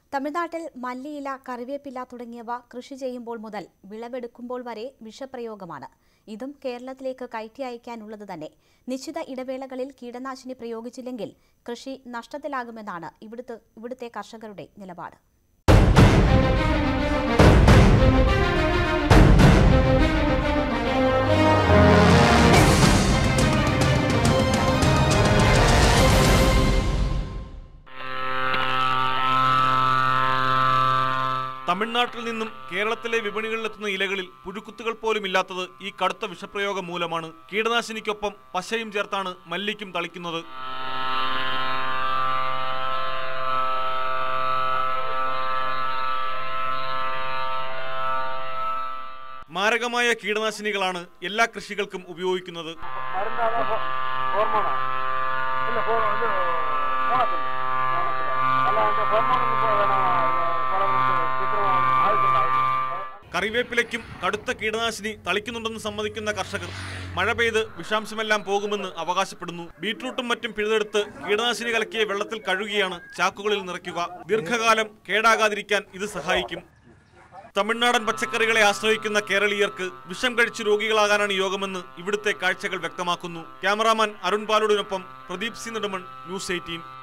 തമിഴ്നാട്ടിൽ മല്ലിയില കറിവേപ്പില തുടങ്ങിയവ കൃഷി ചെയ്യുമ്പോൾ മുതൽ വിളവെടുക്കുമ്പോൾ വരെ വിഷപ്രയോഗമാണ് ഇതും കേരളത്തിലേക്ക് കയറ്റി അയക്കാനുള്ളത് തന്നെ നിശ്ചിത ഇടവേളകളിൽ കീടനാശിനി പ്രയോഗിച്ചില്ലെങ്കിൽ കൃഷി നഷ്ടത്തിലാകുമെന്നാണ് ഇവിടുത്തെ ഇവിടുത്തെ കർഷകരുടെ നിലപാട് തമിഴ്നാട്ടിൽ നിന്നും കേരളത്തിലെ വിപണികളിലെത്തുന്ന ഇലകളിൽ പുഴുക്കുത്തുകൾ പോലും ഇല്ലാത്തത് ഈ കടുത്ത വിഷപ്രയോഗം മൂലമാണ് കീടനാശിനിക്കൊപ്പം പശയും ചേർത്താണ് മല്ലിക്കും തളിക്കുന്നത് മാരകമായ കീടനാശിനികളാണ് എല്ലാ കൃഷികൾക്കും ഉപയോഗിക്കുന്നത് மருந்தாதான் ஹோ- ஹோர்மோனா இல்லை ஹோ இது மோனத்தில் அல்ல அந்த ஹோர்மோன் சீக்கிரம் ஆயுதம் ஆயுதம் കറിവേപ്പിലയ്ക്കും കടുത്ത കീടനാശിനി തളിക്കുന്നുണ്ടെന്ന് സമ്മതിക്കുന്ന കർഷകർ മഴ പെയ്ത് വിഷാംശമെല്ലാം പോകുമെന്ന് അവകാശപ്പെടുന്നു ബീട്രൂട്ടും മറ്റും പിഴുതെടുത്ത് കീടനാശിനി കലക്കിയ വെള്ളത്തിൽ കഴുകിയാണ് ചാക്കുകളിൽ നിറയ്ക്കുക ദീർഘകാലം കേടാകാതിരിക്കാൻ ഇത് സഹായിക്കും തമിഴ്നാടൻ പച്ചക്കറികളെ ആശ്രയിക്കുന്ന കേരളീയർക്ക് വിഷം കഴിച്ച് രോഗികളാകാനാണ് യോഗമെന്ന് ഇവിടുത്തെ കാഴ്ചകൾ വ്യക്തമാക്കുന്നു ക്യാമറാമാൻ അരുൺ പാലോടിനൊപ്പം Pradeep C Nedumon news eighteen